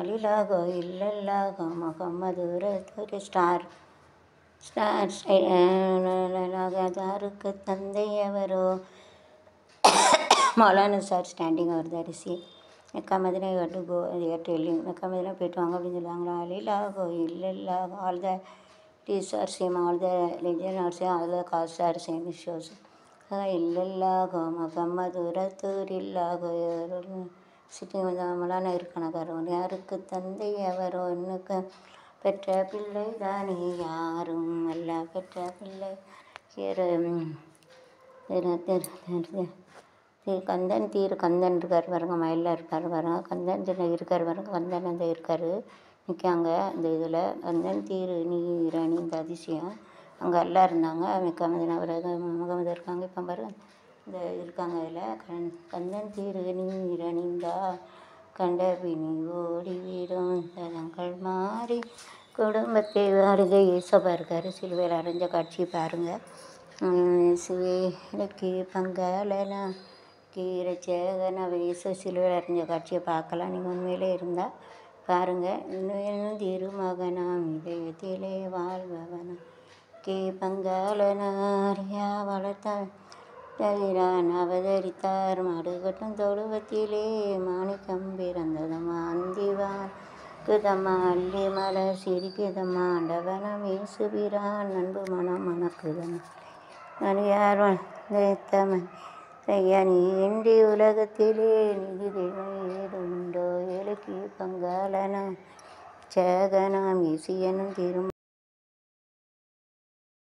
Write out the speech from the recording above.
லாலிலாகோ இல்லல்லாகோ முகம்மது ரசூல் star star லாகதாருக்கு தந்தை அவரோ மௌலானா சார் ஸ்டாண்டிங் அவர் தரிசி Mecca Medina to go telling Mecca Medina போயிட்டு வாங்க அப்படின்னு சொல்லுவாங்களா அலிலாகோ இல்லல்லாகோ all the deities are same all the religion are same all the caste are same shows இல்லல்லாகோ முகம்மது ரசூலில்லாகோ சிட்டி மலான இருக்கணக்காரவன் யாருக்கு தந்தை அவரோ இன்னுக்கு பெற்ற பிள்ளை தானே யாரும் அல்ல பெற்ற பிள்ளை கந்தன் தீர் கந்தன் இருக்கார் பாருங்க மயிலில் இருக்கார் பாருங்க கந்தன் தின இருக்கார் பாருங்க கந்தன் அந்த இருக்கார் நிற்காங்க அந்த இதில் கந்தன் தீர் நீர் அணிந்த அதிசயம் அங்கே எல்லாம் இருந்தாங்க மிக்க மதினாவில் முகமது இருக்காங்க இப்போ பாருங்க இந்த இருக்காங்க அதில் கண் கந்தன் தீர் நீர் அணிந்தா கண்ட பிணி ஓடி வீடும் தலங்கள் மாறி குடும்பத்தை வாருக ஏசப்பா இருக்கார் சிலுவையில் அரைஞ்ச காட்சி பாருங்கள் சிவேலைக்கு பங்காளனா கீரச்சேகன வயசு சிலுவையில் அரைஞ்ச காட்சியை பார்க்கலாம் நீங்கள் உண்மையிலே இருந்தால் பாருங்கள் இன்னும் திருமகனாம் இதயத்திலே வாழ்பவனா கே பங்காளனாரியா வளர்த்தான் தவிரான் அவதரித்தார் மாடுகட்டும் தொழுவத்திலே மாணிக்கம் பிறந்ததம்மா அந்திவான் குதம்மா அள்ளி மலர் சிரிக்குதம்மா ஆண்டவனம் இயேசுபிரான் அன்பு மனம் மணக்குதம்மா நடிகார் தமிழ் ஐயா நீ இன்றி உலகத்திலே நிதி ஏது உண்டோ ஏழைக்கு பங்காளனா சேகனாம் இசையனும் திரும்